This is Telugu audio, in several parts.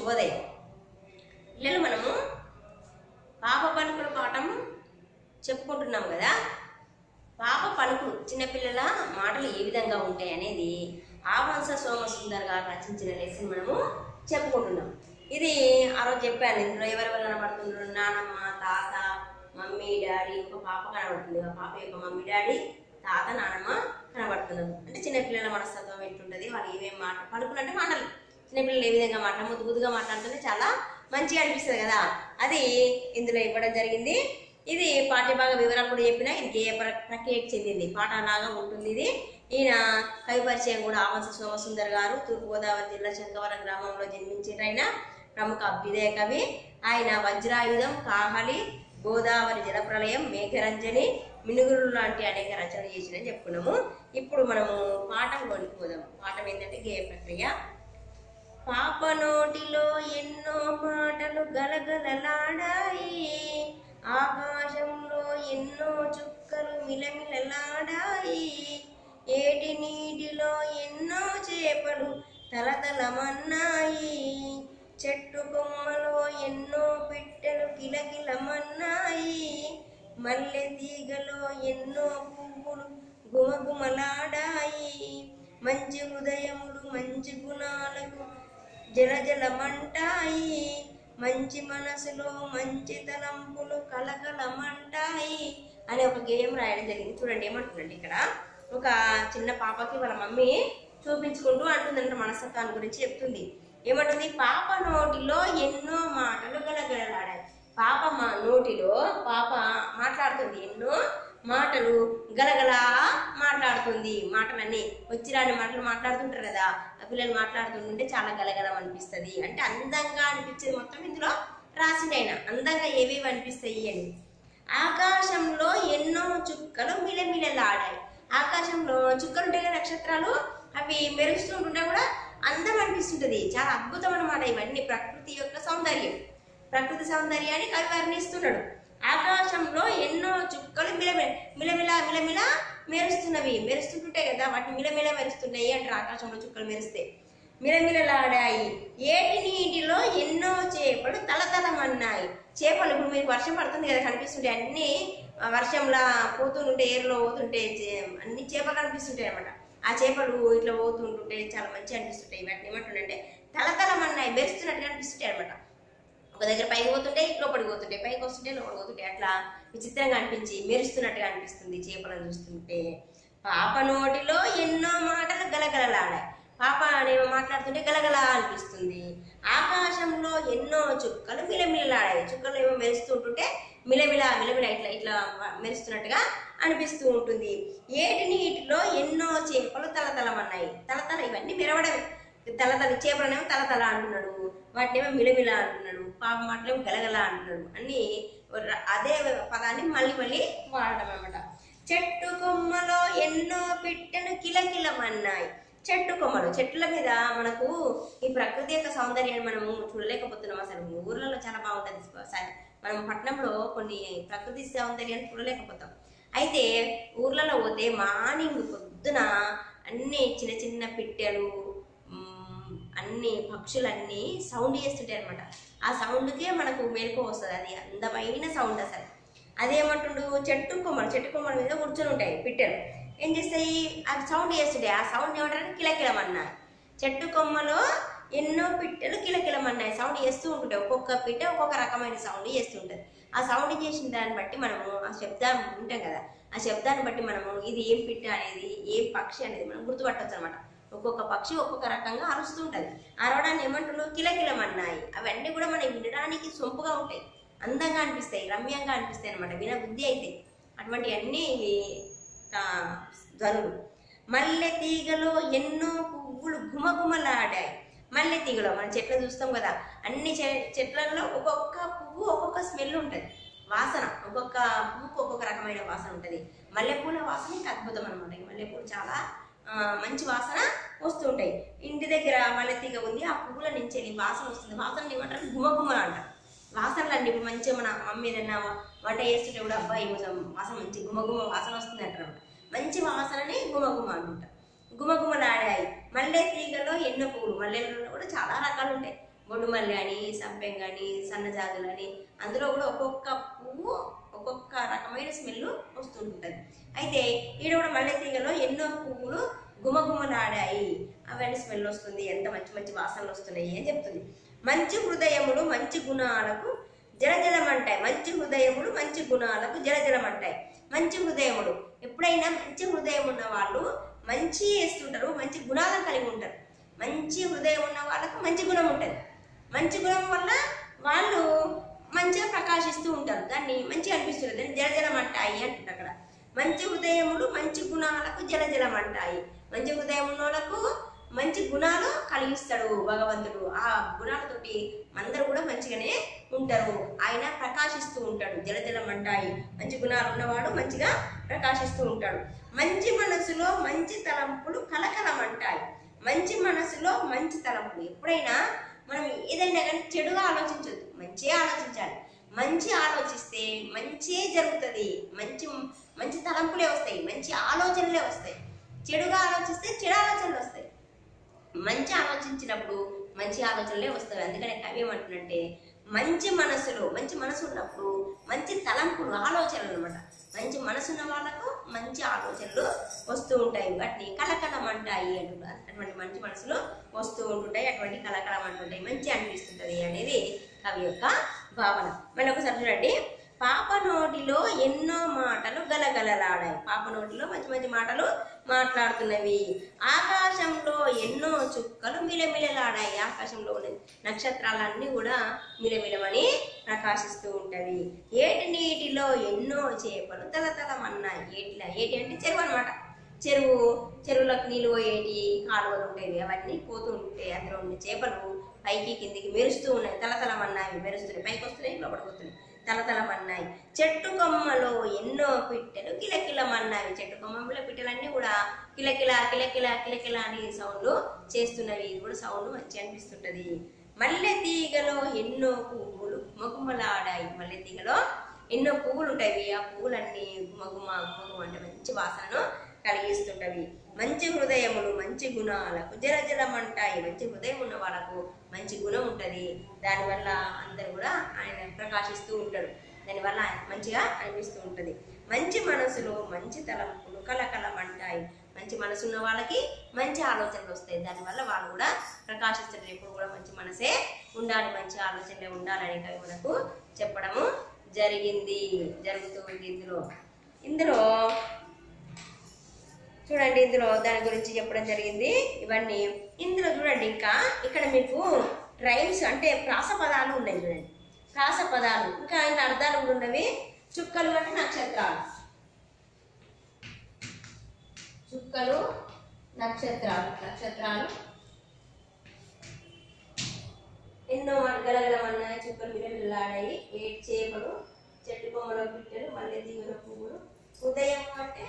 శుభోదయం పిల్లలు మనము పాప పలుకుల పాఠం చెప్పుకుంటున్నాం కదా పాప పలుకులు చిన్నపిల్లల మాటలు ఏ విధంగా ఉంటాయి అనేది ఆవంశ సోమసుందర్ గారు రచించిన లెసన్ మనము చెప్పుకుంటున్నాం ఇది ఆ రోజు చెప్పాను ఇందులో ఎవరెవరు కనబడుతున్నారు నానమ్మ తాత మమ్మీ డాడీ ఒక పాప కనబడుతుంది ఆ పాప యొక్క మమ్మీ డాడీ తాత నానమ్మ కనబడుతున్నారు అంటే చిన్నపిల్లల మనస్తత్వం ఎట్లుంటుంది వాళ్ళు ఏమేమి మాట పలుకులు అంటే మాటలు చిన్నపిల్లలు ఏ విధంగా మాట ముద్దు ముద్దుగా మాట్లాడుతుంటే చాలా మంచిగా అనిపిస్తుంది కదా అది ఇందులో ఇవ్వడం జరిగింది ఇది పాఠ్యభాగ వివరాలు కూడా చెప్పిన ఇది గేయ ప్ర- ప్రక్రియకు చెందింది పాట లాగా ఉంటుంది ఇది ఈయన కవి పరిచయం కూడా ఆవంశ సోమసుందర్ గారు తూర్పుగోదావరి జిల్లా శంకవరం గ్రామంలో జన్మించిన ఆయన ప్రముఖ అభ్యుదయ కవి ఆయన వజ్రాయుధం కాహలి గోదావరి జలప్రలయం మేఘరంజని మినుగురు లాంటి అనేక రచనలు చేసిన చెప్పుకున్నాము ఇప్పుడు మనము పాఠంలోనికి పోదాం పాఠం ఏంటంటే గేయ ప్రక్రియ పాప నోటిలో ఎన్నో మాటలు గలగలలాడాయి ఆకాశంలో ఎన్నో చుక్కలు మిలమిలలాడాయి ఏటి నీటిలో ఎన్నో చేపలు తలతలమన్నాయి చెట్టు కొమ్మలో ఎన్నో పిట్టలు కిలకిలమన్నాయి మల్లె తీగలో ఎన్నో పువ్వులు గుమగుమలాడాయి మంచి హృదయములు మంచి గుణాలకు జలజలమంటాయి మంచి మనసులో మంచి తలంపులు కలకలమంటాయి అనే ఒక గేయం రాయడం జరిగింది చూడండి ఏమంటుందండి ఇక్కడ ఒక చిన్న పాపకి వాళ్ళ మమ్మీ చూపించుకుంటూ అంటుందంట మనస్తత్వాన్ని గురించి చెప్తుంది ఏమంటుంది పాప నోటిలో ఎన్నో మాటలు గలగలలాడాయి పాప మా నోటిలో పాప మాట్లాడుతుంది ఎన్నో మాటలు గలగలా మాట్లాడుతుంది మాటలన్నీ వచ్చిరాని మాటలు మాట్లాడుతుంటారు కదా ఆ పిల్లలు మాట్లాడుతుంటుంటే చాలా గలగలం అనిపిస్తుంది అంటే అందంగా అనిపించేది మొత్తం ఇందులో రాసిండు ఆయన అందంగా ఏవేవి అనిపిస్తాయి అని ఆకాశంలో ఎన్నో చుక్కలు మిలమిలలాడాయి ఆకాశంలో చుక్కలు ఉంటాయి కదా నక్షత్రాలు అవి మెరుస్తుంటుంటే కూడా అందం అనిపిస్తుంటది చాలా అద్భుతం అన్నమాట ఇవన్నీ ప్రకృతి యొక్క సౌందర్యం ప్రకృతి సౌందర్యాన్ని కవి వర్ణిస్తున్నాడు ఆకాశంలో ఎన్నో చుక్కలు మిలమిల మిలమిల మిలమిల మెరుస్తున్నవి మెరుస్తుంటుంటాయి కదా వాటిని మిలమిల మెరుస్తున్నాయి అంటారు ఆకాశంలో చుక్కలు మెరిస్తే మిలమిలలాడాయి ఏటి నీటిలో ఎన్నో చేపలు తలతలమన్నాయి చేపలు ఇప్పుడు మీకు వర్షం పడుతుంది కదా కనిపిస్తుంటాయి అన్ని ఆ, వర్షంలా పోతుంటే ఏరులో పోతుంటే చే- అన్ని చేపలు కనిపిస్తుంటాయి అనమాట ఆ చేపలు ఇట్లా పోతుంటుంటే చాలా మంచిగా అనిపిస్తుంటాయి వాటిని ఏమంటుండే తలతలమన్నాయి మెరుస్తున్నట్టుగా అనిపిస్తుంటాయి అనమాట ఒక దగ్గర పైకి పోతుంటే లోపలికి పోతుంటే పైకి వస్తుంటే లోపలికి పోతుంటే అట్లా విచిత్రంగా అనిపించి మెరుస్తున్నట్టుగా అనిపిస్తుంది చేపలను చూస్తుంటే పాప నోటిలో ఎన్నో మాటలు గలగలలాడాయి పాప అనేమో మాట్లాడుతుంటే గలగల అనిపిస్తుంది ఆకాశంలో ఎన్నో చుక్కలు మిలమిలలాడాయి చుక్కలు ఏమో మెరుస్తుంటుంటే మిలమిల మిలమిల ఇట్లా ఇట్లా మెరుస్తున్నట్టుగా అనిపిస్తూ ఉంటుంది ఏటి నీటిలో ఎన్నో చేపలు తలతలమన్నాయి తలతల ఇవన్నీ మెరవడమే తలతల చేపలనేమో తలతల అంటున్నాడు వాటినేమో మిలమిల అంటున్నాడు పాప మాటలేమో గలగల అంటున్నాడు అన్ని ర- అదే పదాన్ని మళ్ళీ మళ్ళీ వాడటం అనమాట చెట్టు కొమ్మలో ఎన్నో పిట్టలు కిలకిలమన్నాయి చెట్టు కొమ్మలు చెట్ల మీద మనకు ఈ ప్రకృతి యొక్క సౌందర్యాన్ని మనము చూడలేకపోతున్నాం అసలు ఊర్లలో చాలా బాగుంటుంది స- మనం పట్టణంలో కొన్ని ప్రకృతి సౌందర్యాన్ని చూడలేకపోతాం అయితే ఊర్లలో పోతే మార్నింగ్ పొద్దున అన్ని చిన్న చిన్న పిట్టెలు మ్మ్, అన్ని పక్షులన్నీ సౌండ్ చేస్తుంటాయి అనమాట ఆ సౌండ్కే మనకు మేలుకో వస్తుంది అది అందమైన సౌండ్ అసలు అదేమంటుండు చెట్టు కొమ్మలు చెట్టు కొమ్మల మీద కూర్చొని ఉంటాయి పిట్టెలు ఏం చేస్తాయి అవి సౌండ్ చేస్తుంటాయి ఆ సౌండ్ ఏమంటారు కిలకిలమన్నాయి చెట్టు కొమ్మలో ఎన్నో పిట్టలు కిలకిలమన్నాయి సౌండ్ చేస్తూ ఉంటుంటాయి ఒక్కొక్క పిట్ట ఒక్కొక్క రకమైన సౌండ్ చేస్తుంటుంది ఆ సౌండ్ చేసిన దాన్ని బట్టి మనము ఆ శబ్దాన్ని వింటాం కదా ఆ శబ్దాన్ని బట్టి మనము ఇది ఏం పిట్ట అనేది ఏం పక్షి అనేది మనం గుర్తుపట్టవచ్చు అనమాట ఒక్కొక్క పక్షి ఒక్కొక్క రకంగా అరుస్తూ ఉంటుంది అరవడాన్ని ఏమంటున్నావు కిలకిలమన్నాయి అవన్నీ కూడా మనకి వినడానికి సొంపుగా ఉంటాయి అందంగా అనిపిస్తాయి రమ్యంగా అనిపిస్తాయి అనమాట విన బుద్ధి అయితే అటువంటి అన్ని ఆ, ధ్వనులు మల్లె తీగలో ఎన్నో పువ్వులు గుమగుమలాడాయి మల్లె తీగలో మనం చెట్లు చూస్తాం కదా అన్ని చె- చెట్లలో ఒక్కొక్క పువ్వు ఒక్కొక్క స్మెల్ ఉంటుంది వాసన ఒక్కొక్క పువ్వుకు ఒక్కొక్క రకమైన వాసన ఉంటుంది మల్లెపూల వాసన ఇంకా అద్భుతం అనమాట ఈ మల్లెపూలు చాలా ఆ, మంచి వాసన వస్తూ ఉంటాయి ఇంటి దగ్గర మల్లె తీగ ఉంది ఆ పువ్వుల నుంచి వెళ్ళి వాసన వస్తుంది వాసన ఏమంటారు గుమగుమలు అంటారు వాసనలు అండి ఇప్పుడు మంచిగా మన మమ్మీ ఏదన్నా వంట చేస్తుంటే కూడా అబ్బాయి కొంచెం వాసన మంచి గుమగుమ వాసన వస్తుంది అంటారు మంచి వాసనని గుమగుమ అంటుంటారు గుమగుమలాడాయి మల్లె తీగలో ఎన్నో పువ్వులు మల్లెలలో కూడా చాలా రకాలు ఉంటాయి బొడ్డుమల్లి అని సంపెంగ అని సన్నజాజులు అని అందులో కూడా ఒక్కొక్క పువ్వు ఒక్కొక్క రకమైన స్మెల్ వస్తుంటుంది అయితే ఈడ కూడా మల్లె తీగలో ఎన్నో పువ్వులు గుమగుమలాడాయి అవన్నీ స్మెల్ వస్తుంది ఎంత మంచి మంచి వాసనలు వస్తున్నాయి అని చెప్తుంది మంచి హృదయములు మంచి గుణాలకు జలజలమంటాయి మంచి హృదయములు మంచి గుణాలకు జలజలమంటాయి మంచి హృదయములు ఎప్పుడైనా మంచి హృదయం ఉన్న వాళ్ళు మంచి చేస్తుంటారు మంచి గుణాలను కలిగి ఉంటారు మంచి హృదయం ఉన్న వాళ్ళకు మంచి గుణం ఉంటుంది మంచి గుణం వల్ల వాళ్ళు మంచిగా ప్రకాశిస్తూ ఉంటారు దాన్ని మంచిగా అనిపిస్తుంది దాన్ని జలజలం అంటాయి అంటుంది అక్కడ మంచి హృదయములు మంచి గుణాలకు జలజలం అంటాయి మంచి హృదయం ఉన్న వాళ్ళకు మంచి గుణాలు కలిగిస్తాడు భగవంతుడు ఆ గుణాలతోటి అందరూ కూడా మంచిగానే ఉంటారు ఆయన ప్రకాశిస్తూ ఉంటాడు జలజలం అంటాయి మంచి గుణాలు ఉన్నవాడు మంచిగా ప్రకాశిస్తూ ఉంటాడు మంచి మనసులో మంచి తలంపులు కలకలమంటాయి మంచి మనసులో మంచి తలంపులు ఎప్పుడైనా మనం ఏదైనా కానీ చెడుగా ఆలోచించొద్దు మంచిగా ఆలోచించాలి మంచి ఆలోచిస్తే మంచిగా జరుగుతుంది మంచి మంచి తలంపులే వస్తాయి మంచి ఆలోచనలే వస్తాయి చెడుగా ఆలోచిస్తే చెడు ఆలోచనలు వస్తాయి మంచి ఆలోచించినప్పుడు మంచి ఆలోచనలే వస్తాయి అందుకనే కవి ఏమంటున్నంటే మంచి మనసులో మంచి మనసు ఉన్నప్పుడు మంచి తలంపులు ఆలోచనలు అనమాట మంచి మనసు ఉన్న వాళ్ళకు మంచి ఆలోచనలు వస్తూ ఉంటాయి వాటిని కలకలం అంటాయి అంటున్నారు అటువంటి మంచి మనసులు వస్తూ ఉంటుంటాయి అటువంటి కలకలం అంటుంటాయి మంచి అనిపిస్తుంటది అనేది కవి యొక్క భావన మళ్ళీ ఒకసారి చూడండి పాప నోటిలో ఎన్నో మాటలు గలగలలాడాయి పాప నోటిలో మంచి మంచి మాటలు మాట్లాడుతున్నవి ఆకాశంలో ఎన్నో చుక్కలు మిలమిలలాడాయి ఆకాశంలో ఉన్న నక్షత్రాలన్నీ కూడా మిలమిలమని ప్రకాశిస్తూ ఉంటవి ఏటి నీటిలో ఎన్నో చేపలు తలతలమన్నాయి ఏటిలా ఏటి అంటే చెరువు అనమాట చెరువు చెరువులకు నీళ్ళు పోయేటి కాలువలు ఉండేవి అవన్నీ పోతూ ఉంటాయి అందులో ఉన్న చేపలు పైకి కిందికి మెరుస్తూ ఉన్నాయి తలతలమన్నాయి మెరుస్తున్నాయి పైకి వస్తున్నాయి లోపలికి వస్తున్నాయి తలతలమన్నాయి చెట్టు కొమ్మలో ఎన్నో పిట్టెలు కిలకిలమన్నాయి చెట్టు కొమ్మలో పిట్టెలన్నీ కూడా కిలకిల కిలకిల కిలకిల అని సౌండ్ చేస్తున్నవి ఇది కూడా సౌండ్ మంచి అనిపిస్తుంటది మల్లె తీగలో ఎన్నో పువ్వులు గుమగుమలాడాయి మల్లె తీగలో ఎన్నో పువ్వులు ఉంటాయి ఆ పువ్వులన్నీ గుమగుమ గుమగుమ అంటే మంచి వాసనను కలిగిస్తుంటవి మంచి హృదయములు మంచి గుణాలకు జలజలమంటాయి మంచి హృదయం ఉన్న వాళ్ళకు మంచి గుణం ఉంటది దానివల్ల అందరు కూడా ఆయన ప్రకాశిస్తూ ఉంటాడు దానివల్ల ఆయన మంచిగా అనిపిస్తూ ఉంటది మంచి మనసులో మంచి తలంపులు కలకలమంటాయి మంచి మనసు ఉన్న వాళ్ళకి మంచి ఆలోచనలు వస్తాయి దానివల్ల వాళ్ళు కూడా ప్రకాశిస్తారు ఎప్పుడు కూడా మంచి మనసే ఉండాలి మంచి ఆలోచనలే ఉండాలని కవి మనకు చెప్పడము జరిగింది జరుగుతుంది ఇందులో ఇందులో చూడండి ఇందులో దాని గురించి చెప్పడం జరిగింది ఇవన్నీ ఇందులో చూడండి ఇంకా ఇక్కడ మీకు రైమ్స్ అంటే ప్రాస పదాలు ఉన్నాయి చూడండి ప్రాస పదాలు ఇంకా ఇంకా అర్థాలు కూడా ఉన్నవి చుక్కలు అంటే నక్షత్రాలు చుక్కలు నక్షత్రాలు నక్షత్రాలు ఎన్నో గలగలమన్నాయి చుక్కలు మిలమిల్లాడాయి ఏడు చేపలు చెట్టు కొమ్మలో పిట్టలు మల్లె తీగల పువ్వులు ఉదయం అంటే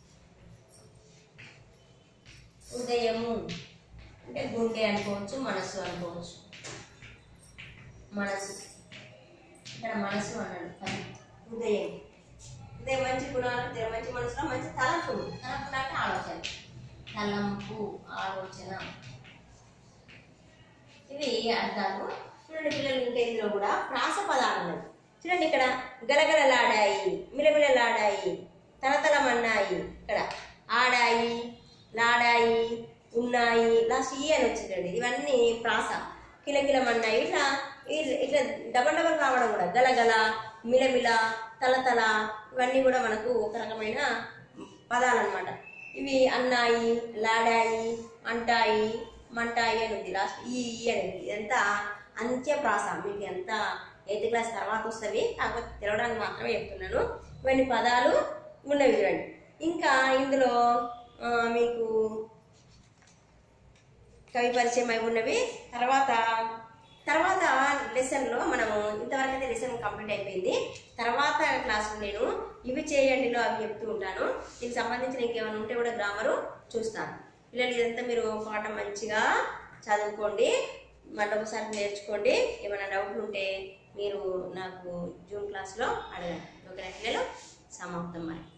ఉదయము అంటే గుండె అనుకోవచ్చు మనసు అనుకోవచ్చు మనసు ఇక్కడ మనసు అన్నాడు అది ఉదయం ఉదయం మంచి గుణాలు తెర మంచి మనసులో మంచి తలంపు తలంపు అంటే ఆలోచన తలంపు ఆలోచన ఇవి అర్థాలు చూడండి పిల్లలు ఇంకా ఇందులో కూడా ప్రాస పదాలు ఉన్నాయి చూడండి ఇక్కడ గలగలలాడాయి మిలమిలలాడాయి తలతలమన్నాయి ఇక్కడ ఆడాయి లాడాయి ఉన్నాయి లాస్ట్ ఈ అని వచ్చిందండి ఇవన్నీ ప్రాస కిలకిలమన్నాయి ఇట్లా ఇ- ఇట్లా డబల్ డబల్ రావడం కూడా గలగల మిలమిల తలతల ఇవన్నీ కూడా మనకు ఒక రకమైన పదాలు అన్నమాట ఇవి అన్నాయి లాడాయి అంటాయి మంటాయి అని ఉంది లాస్ట్ ఈ ఈ అని ఉంది ఇదంతా అంత్య ప్రాస మీకు ఎంత ఎయిత్ క్లాస్ తర్వాత వస్తుంది కాకపోతే తెలవడానికి మాత్రమే చెప్తున్నాను ఇవన్నీ పదాలు ఉన్నవి చూడండి ఇంకా ఇందులో ఆ, మీకు కవి పరిచయం అయి ఉన్నవి తర్వాత తర్వాత లెసన్లో మనము ఇంతవరకు అయితే లెసన్ కంప్లీట్ అయిపోయింది తర్వాత క్లాస్లో నేను ఇవి చేయండిలో అవి చెప్తూ ఉంటాను దీనికి సంబంధించిన ఇంకేమైనా ఉంటే కూడా గ్రామరు చూస్తాను పిల్లలు ఇదంతా మీరు పాఠం మంచిగా చదువుకోండి మళ్ళీ ఒకసారి నేర్చుకోండి ఏమైనా డౌట్లు ఉంటే మీరు నాకు జూన్ క్లాస్లో అడగండి ఓకేనా పిల్లలు సమాప్తం మరి